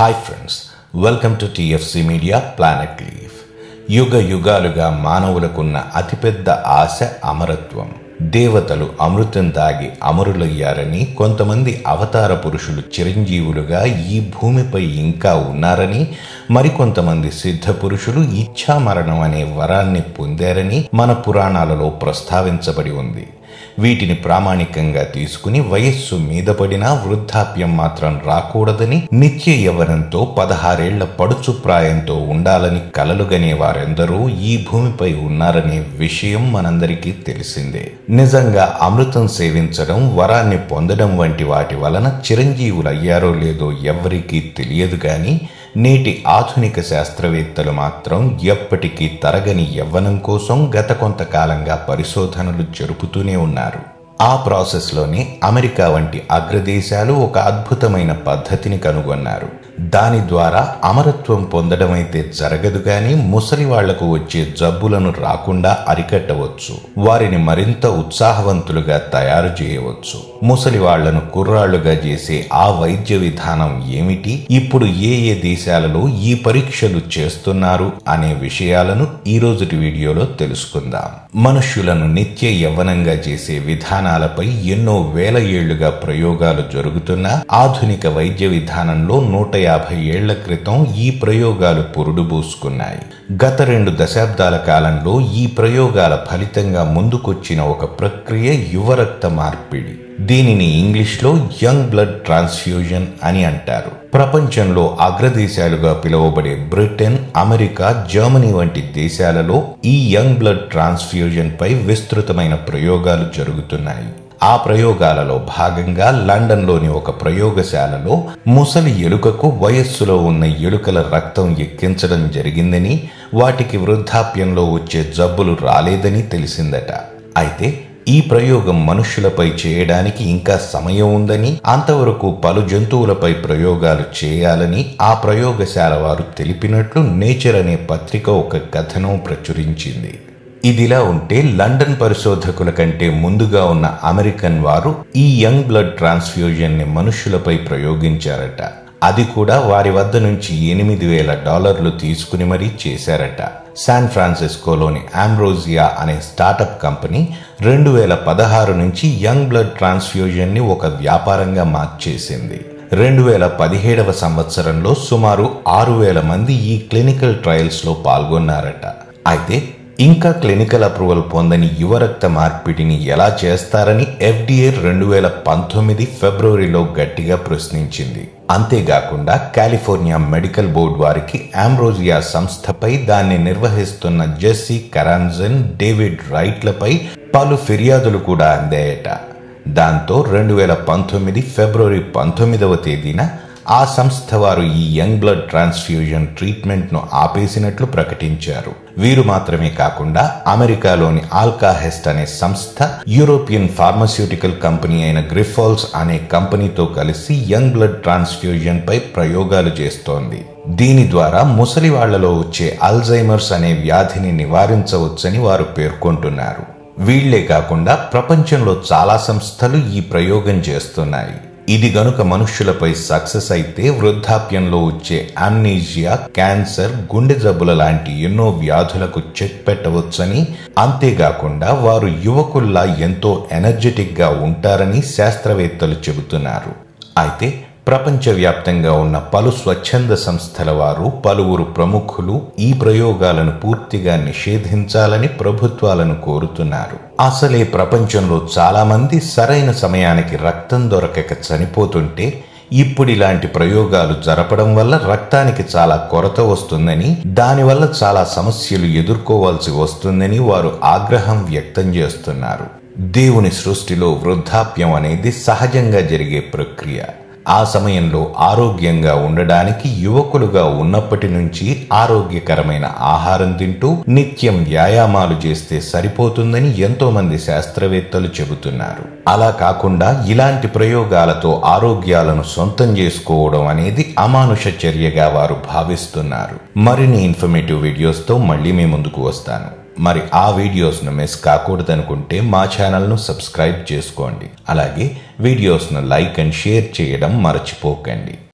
hi friends welcome to TFC media planet leaf యుగ యుగాలుగా మానవులకున్న అతిపెద్ద ఆశ అమరత్వం దేవతలు అమృతం తాగి అమరులయ్యారని కొంతమంది అవతార పురుషులు చిరంజీవులుగా ఈ భూమిపై ఇంకా ఉన్నారని మరికొంతమంది సిద్ధ పురుషులు ఇచ్ఛామరణం అనే వరాన్ని పొందారని మన పురాణాలలో ప్రస్తావించబడి ఉంది వీటిని ప్రామాణికంగా తీసుకుని వయస్సు మీద పడినా వృద్ధాప్యం మాత్రం రాకూడదని నిత్య యవనంతో పదహారేళ్ల పడుచు ప్రాయంతో ఉండాలని కలలుగనే వారెందరూ ఈ భూమిపై ఉన్నారనే విషయం మనందరికీ తెలిసిందే నిజంగా అమృతం సేవించడం వరాన్ని పొందడం వంటి వాటి వలన చిరంజీవులయ్యారో లేదో ఎవ్వరికీ తెలియదు కానీ నేటి ఆధునిక శాస్త్రవేత్తలు మాత్రం ఎప్పటికీ తరగని యవ్వనం కోసం గత కొంతకాలంగా పరిశోధనలు జరుపుతూనే ఉన్నారు ఆ ప్రాసెస్లోనే అమెరికా వంటి అగ్రదేశాలు ఒక అద్భుతమైన పద్ధతిని కనుగొన్నారు దాని ద్వారా అమరత్వం పొందడం అయితే జరగదు కానీ ముసలి వాళ్లకు వచ్చే జబ్బులను రాకుండా అరికట్టవచ్చు వారిని మరింత ఉత్సాహవంతులుగా తయారు చేయవచ్చు ముసలి వాళ్లను కుర్రాళ్లుగా చేసే ఆ వైద్య విధానం ఏమిటి ఇప్పుడు ఏ ఏ దేశాలలో ఈ పరీక్షలు చేస్తున్నారు అనే విషయాలను ఈ రోజుటి వీడియోలో తెలుసుకుందాం మనుష్యులను నిత్య యవ్వనంగా చేసే విధానాలపై ఎన్నో వేల ఏళ్లుగా ప్రయోగాలు జరుగుతున్నా ఆధునిక వైద్య విధానంలో నూట యాభై ఏళ్ల క్రితం ఈ ప్రయోగాలు పురుడుబూసుకున్నాయి గత రెండు దశాబ్దాల కాలంలో ఈ ప్రయోగాల ఫలితంగా ముందుకొచ్చిన ఒక ప్రక్రియ యువరక్త మార్పిడి దీనిని ఇంగ్లీష్లో యంగ్ బ్లడ్ ట్రాన్స్ఫ్యూజన్ అని అంటారు ప్రపంచంలో అగ్రదేశాలుగా పిలువబడే బ్రిటన్ అమెరికా జర్మనీ వంటి దేశాలలో ఈ యంగ్ బ్లడ్ ట్రాన్స్ఫ్యూజన్ పై విస్తృతమైన ప్రయోగాలు జరుగుతున్నాయి ఆ ప్రయోగాలలో భాగంగా లండన్లోని ఒక ప్రయోగశాలలో ముసలి ఎలుకకు వయస్సులో ఉన్న ఎలుకల రక్తం ఎక్కించడం జరిగిందని వాటికి వృద్ధాప్యంలో వచ్చే జబ్బులు రాలేదని తెలిసిందట అయితే ఈ ప్రయోగం మనుష్యులపై చేయడానికి ఇంకా సమయం ఉందని అంతవరకు పలు జంతువులపై ప్రయోగాలు చేయాలని ఆ ప్రయోగశాల వారు తెలిపినట్లు నేచర్ అనే పత్రిక ఒక కథనం ప్రచురించింది ఇదిలా ఉంటే లండన్ పరిశోధకుల కంటే ముందుగా ఉన్న అమెరికన్ వారు ఈ యంగ్ బ్లడ్ ట్రాన్స్ఫ్యూజన్ ని మనుష్యులపై ప్రయోగించారట అది కూడా వారి వద్ద నుంచి ఎనిమిది వేల డాలర్లు తీసుకుని మరీ చేశారట శాన్ ఫ్రాన్సిస్కోలోని ఆంబ్రోజియా అనే స్టార్టప్ కంపెనీ రెండు వేల పదహారు నుంచి యంగ్ బ్లడ్ ట్రాన్స్ఫ్యూజన్ ని ఒక వ్యాపారంగా మార్చేసింది రెండు వేల పదిహేడవ సంవత్సరంలో సుమారు ఆరు వేల మంది ఈ క్లినికల్ ట్రయల్స్లో పాల్గొన్నారట అయితే ఇంకా క్లినికల్ అప్రూవల్ పొందని యువ రక్త మార్పిడిని ఎలా చేస్తారని ఎఫ్డిఏ రెండు వేల పంతొమ్మిది ఫిబ్రవరిలో గట్టిగా ప్రశ్నించింది అంతేకాకుండా కాలిఫోర్నియా మెడికల్ బోర్డు వారికి ఆంబ్రోజియా సంస్థపై దాన్ని నిర్వహిస్తున్న జెస్సీ కరాన్జన్ డేవిడ్ రైట్లపై పలు ఫిర్యాదులు కూడా అందాయట దాంతో రెండు వేల పంతొమ్మిది ఫిబ్రవరి పంతొమ్మిదవ తేదీన ఆ సంస్థ వారు ఈ యంగ్ బ్లడ్ ట్రాన్స్ఫ్యూజన్ ట్రీట్మెంట్ను ఆపేసినట్లు ప్రకటించారు వీరు మాత్రమే కాకుండా అమెరికాలోని ఆల్కాహెస్ట్ అనే సంస్థ యూరోపియన్ ఫార్మస్యూటికల్ కంపెనీ అయిన గ్రిఫాల్స్ అనే కంపెనీతో కలిసి యంగ్ బ్లడ్ ట్రాన్స్ఫ్యూజన్ పై ప్రయోగాలు చేస్తోంది దీని ద్వారా ముసలి వాళ్లలో వచ్చే అల్జైమర్స్ అనే వ్యాధిని నివారించవచ్చని వారు పేర్కొంటున్నారు వీళ్లే కాకుండా ప్రపంచంలో చాలా సంస్థలు ఈ ప్రయోగం చేస్తున్నాయి ఇది గనుక మనుష్యులపై సక్సెస్ అయితే వృద్ధాప్యంలో వచ్చే అమ్నీజియా క్యాన్సర్ గుండె జబ్బుల లాంటి ఎన్నో వ్యాధులకు చెక్ పెట్టవచ్చని అంతేకాకుండా వారు యువకుల్లా ఎంతో ఎనర్జెటిక్ గా ఉంటారని శాస్త్రవేత్తలు చెబుతున్నారు అయితే ప్రపంచవ్యాప్తంగా ఉన్న పలు స్వచ్ఛంద సంస్థల వారు పలువురు ప్రముఖులు ఈ ప్రయోగాలను పూర్తిగా నిషేధించాలని ప్రభుత్వాలను కోరుతున్నారు అసలే ప్రపంచంలో చాలా మంది సరైన సమయానికి రక్తం దొరకక చనిపోతుంటే ఇప్పుడు ఇలాంటి ప్రయోగాలు జరపడం వల్ల రక్తానికి చాలా కొరత వస్తుందని దానివల్ల చాలా సమస్యలు ఎదుర్కోవాల్సి వస్తుందని వారు ఆగ్రహం వ్యక్తం చేస్తున్నారు దేవుని సృష్టిలో వృద్ధాప్యం అనేది సహజంగా జరిగే ప్రక్రియ ఆ సమయంలో ఆరోగ్యంగా ఉండడానికి యువకులుగా ఉన్నప్పటి నుంచి ఆరోగ్యకరమైన ఆహారం తింటూ నిత్యం వ్యాయామాలు చేస్తే సరిపోతుందని ఎంతో మంది శాస్త్రవేత్తలు చెబుతున్నారు అలా కాకుండా ఇలాంటి ప్రయోగాలతో ఆరోగ్యాలను సొంతం చేసుకోవడం అనేది అమానుష చర్యగా వారు భావిస్తున్నారు మరిన్ని ఇన్ఫర్మేటివ్ వీడియోస్తో మళ్ళీ మీ ముందుకు వస్తాను మరి ఆ వీడియోస్ను మిస్ కాకూడదనుకుంటే మా ఛానల్ను సబ్స్క్రైబ్ చేసుకోండి అలాగే వీడియోస్ను లైక్ అండ్ షేర్ చేయడం మర్చిపోకండి